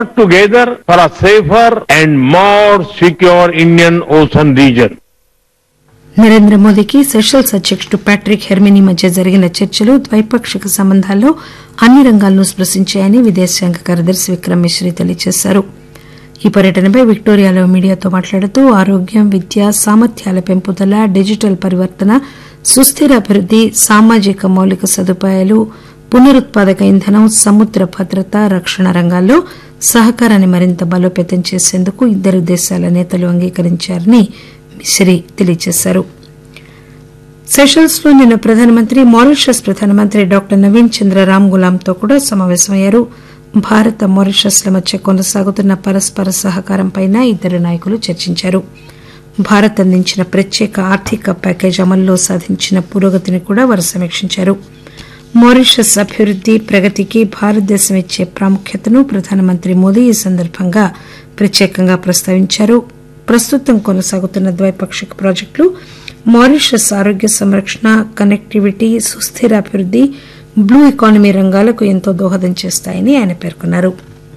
together for a safer and more secure Indian Ocean region. Narendra మోదీకి Seychelles అధ్యకుడు Patrick Herminie మధ్య జరిగిన చర్చలు ద్వైపాక్షిక సంబంధాల్లో అన్ని రంగాలను స్పృశించాయని విదేశాంగ కార్యదర్శి విక్రమ్ మిశ్రీ తెలియజేశారు ఈ పర్యటనపై విక్టోరియాలో మీడియాతో మాట్లాడుతూ ఆరోగ్యం విద్య సామర్థ్యాల పెంపుదల డిజిటల్ పరివర్తన సుస్థిర అభివృద్ది సామాజిక మౌలిక సదుపాయాలు పునరుత్పాదక ఇంధనం సముద్ర భద్రత రక్షణ రంగాల్లో సహకారాన్ని మరింత బలోపేతం చేసేందుకు ఇద్దరు దేశాల నేతలు అంగీకరించారని మిశ్రీ తెలియజేశారు సెషల్స్ లో నిన్న ప్రధానమంత్రి మారిషస్ ప్రధానమంత్రి డాక్టర్ నవీన్ చంద్ర రామ్ గులాంతో కూడా సమావేశమయ్యారు భారత మారిషస్ ల మధ్య కొనసాగుతున్న పరస్పర సహకారంపై ఇద్దరు నాయకులు చర్చించారు భారత్ అందించిన ప్రత్యేక ఆర్థిక ప్యాకేజ్ అమల్లో సాధించిన పురోగతిని కూడా వారు సమీక్షించారు మారిషస్ అభివృద్ది ప్రగతికి భారతదేశం ఇచ్చే ప్రాముఖ్యతను ప్రధానమంత్రి మోదీ ఈ సందర్భంగా ప్రత్యేకంగా ప్రస్తావించారు ప్రస్తుతం కొనసాగుతున్న ద్వైపాక్షిక ప్రాజెక్టులు మారిషస్ ఆరోగ్య సంరక్షణ కనెక్టివిటీ సుస్థిర అభివృద్ది బ్లూ ఎకానమీ రంగాలకు ఎంతో దోహదం చేస్తాయని ఆయన పేర్కొన్నారు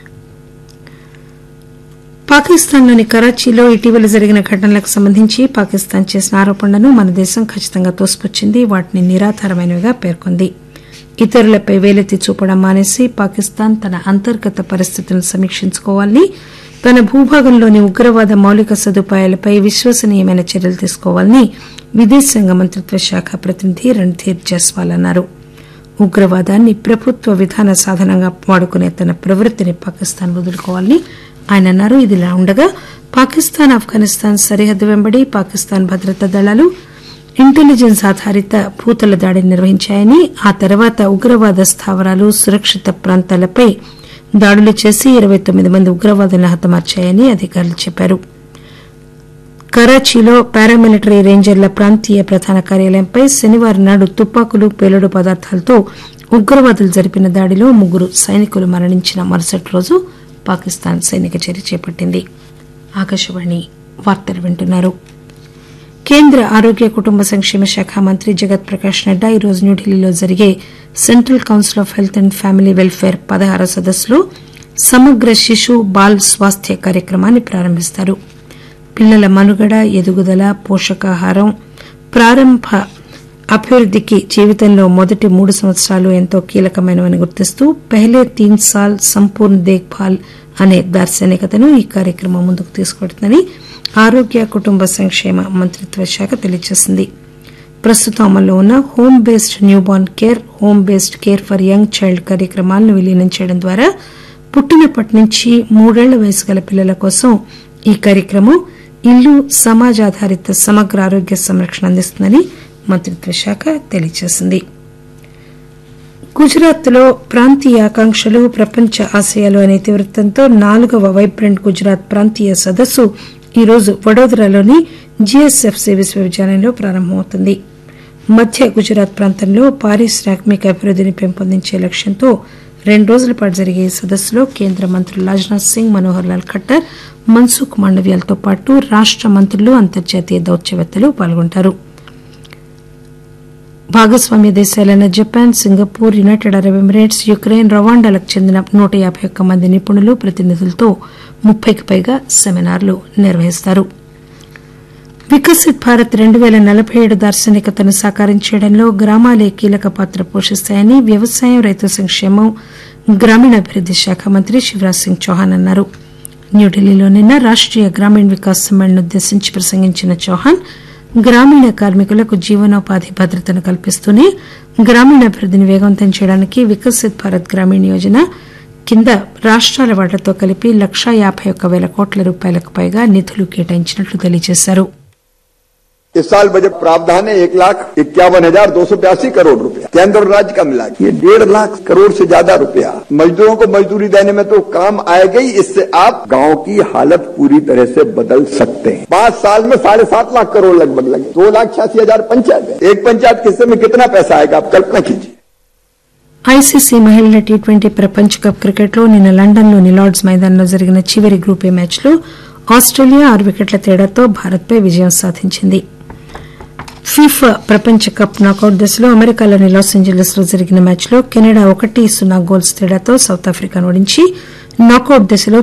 పాకిస్తాన్లోని కరాచీలో ఇటీవల జరిగిన ఘటనలకు సంబంధించి పాకిస్తాన్ చేసిన ఆరోపణలను మన దేశం ఖచ్చితంగా తోసిపుచ్చింది వాటిని నిరాధారమైనవిగా పేర్కొంది ఇతరులపై వేలెత్తి చూపడం మానేసి పాకిస్తాన్ తన అంతర్గత పరిస్థితులను సమీక్షించుకోవాలని తన భూభాగంలోని ఉగ్రవాద మౌలిక సదుపాయాలపై విశ్వసనీయమైన చర్యలు తీసుకోవాలని విదేశాంగ మంత్రిత్వ శాఖ ప్రతినిధి రణ్ధీర్ జైస్వాల్ అన్నారు ఉగ్రవాదాన్ని ప్రభుత్వ విధాన సాధనంగా వాడుకునే తన ప్రవృత్తిని పాకిస్తాన్ వదులుకోవాలని ఆయన అన్నారు ఇదిలా ఉండగా పాకిస్తాన్ ఆఫ్ఘనిస్తాన్ సరిహద్దు వెంబడి పాకిస్తాన్ భద్రతా దళాలు ఇంటెలిజెన్స్ ఆధారిత భూతల దాడిని నిర్వహించాయని ఆ తర్వాత ఉగ్రవాద స్థావరాలు సురక్షిత ప్రాంతాలపై దాడులు చేసి ఇరవై తొమ్మిది మంది ఉగ్రవాదులను హతమార్చాయని అధికారులు చెప్పారు కరాచీలో పారామిలిటరీ రేంజర్ల ప్రాంతీయ ప్రధాన కార్యాలయంపై శనివారం నాడు తుపాకులు పేలుడు పదార్థాలతో ఉగ్రవాదులు జరిపిన దాడిలో ముగ్గురు సైనికులు మరణించిన మరుసటి రోజు పాకిస్తాన్ సైనిక చర్య చేపట్టింది ఆకాశవాణి వార్తలు వింటున్నారు కేంద్ర ఆరోగ్య కుటుంబ సంక్షేమ శాఖ మంత్రి జగత్ ప్రకాష్ నడ్డా ఈరోజు న్యూఢిల్లీలో జరిగే central council of health and family welfare పదహార సదస్సులో సమగ్ర శిశు బాల్ స్వాస్థ్య కార్యక్రమాన్ని ప్రారంభిస్తారు పిల్లల మనుగడ ఎదుగుదల పోషకాహారం ప్రారంభ అభివృద్దికి జీవితంలో మొదటి మూడు సంవత్సరాలు ఎంతో కీలకమైనవని గుర్తిస్తూ పెహ్లే తీన్ సాల్ సంపూర్ణ దేఖ్భాల్ అనే దార్శనికతను ఈ కార్యక్రమం ముందుకు తీసుకెడుతుందని ఆరోగ్య కుటుంబ సంక్షేమ మంత్రిత్వ శాఖ తెలియజేసింది ప్రస్తుతం అమల్లో ఉన్న home based newborn care home based care for young child కార్యక్రమాలను విలీనం చేయడం ద్వారా పుట్టినప్పటి నుంచి మూడేళ్ల వయసు గల పిల్లల కోసం ఈ కార్యక్రమం ఇల్లు సమాజ ఆధారిత సమగ్ర ఆరోగ్య సంరక్షణ అందిస్తుందని మంత్రిత్వ శాఖ తెలియజేసింది గుజరాత్ లో ప్రాంతీయ ఆకాంక్షలు ప్రపంచ ఆశయాలు అనే ఇతివృత్తంతో నాలుగవ వైబ్రెంట్ గుజరాత్ ప్రాంతీయ సదస్సు ఈరోజు వడోదరాలోని జీఎస్ఎఫ్సి విశ్వవిద్యాలయంలో ప్రారంభమవుతుంది మధ్య గుజరాత్ ప్రాంతంలో పారిశ్రామిక అభివృద్దిని పెంపొందించే లక్ష్యంతో రెండు రోజుల పాటు జరిగే ఈ సదస్సులో కేంద్ర మంత్రులు రాజ్నాథ్ సింగ్ మనోహర్ లాల్ ఖట్టర్ మన్సుఖ్ మాండవ్యాలతో పాటు రాష్ట మంత్రులు అంతర్జాతీయ దౌత్యవేత్తలు పాల్గొంటారు భాగస్వామ్య దేశాలైన Japan Singapore United Arab Emirates Ukraine రవాండాలకు చెందిన నూట యాబై ఒక్క మంది నిపుణులు ప్రతినిధులతో ముప్పైకి పైగా సెమినార్లు నిర్వహిస్తారు వికసిత్ భారత్ రెండు పేల నలభై ఏడు దార్శనికతను సాకారం చేయడంలో గ్రామాలే కీలక పాత్ర పోషిస్తాయని వ్యవసాయం రైతు సంక్షేమం గ్రామీణాభివృద్ది శాఖ మంత్రి శివరాజ్ సింగ్ చౌహాన్ అన్నారు న్యూఢిల్లీలో నిన్న రాష్టీయ గ్రామీణ వికాస్ సమ్మేళనం ఉద్దేశించి ప్రసంగించిన చౌహాన్ గ్రామీణ కార్మికులకు జీవనోపాధి భద్రతను కల్పిస్తూనే గ్రామీణాభివృద్దిని వేగవంతం చేయడానికి వికసిత్ భారత్ గ్రామీణ యోజన కింద రాష్టాల వాళ్లతో కలిపి లక్షా యాబై ఒక్క పేల కోట్ల రూపాయలకు పైగా నిధులు కేటాయించినట్లు తెలియజేశారు इस साल बजट प्रावधान है एक लाख इक्यावन हजार दो सौ बयासी करोड़ रुपया केंद्र और राज्य का मिला के। ये डेढ़ लाख करोड़ से ज्यादा रुपया मजदूरों को मजदूरी देने में तो काम आएगा ही इससे आप गांव की हालत पूरी तरह से बदल सकते हैं पांच साल में साढ़े सात लाख करोड़ लगभग लगे दो लाख छियासी हजार पंचायत है एक पंचायत के हिस्से में कितना पैसा आएगा आप कल्पना कीजिए ఐసీసీ మహిళల టీ ట్వంటీ ప్రపంచ కప్ క్రికెట్లో నిన్న లండన్లోని లార్డ్స్ మైదానంలో జరిగిన చివరి గ్రూప్ ఏ మ్యాచ్లో ఆస్టేలియా ఆరు వికెట్ల తేడాతో భారత్పై విజయం సాధించింది ఫీఫా ప్రపంచ కప్ నాకౌట్ దశలో అమెరికాలోని లాస్ ఏంజలీస్ లో జరిగిన మ్యాచ్లో కెనడా ఒకటి సున్నా గోల్స్ తేడాతో సౌత్ ఆఫ్రికాను ఓడించి నాకౌట్ దశలో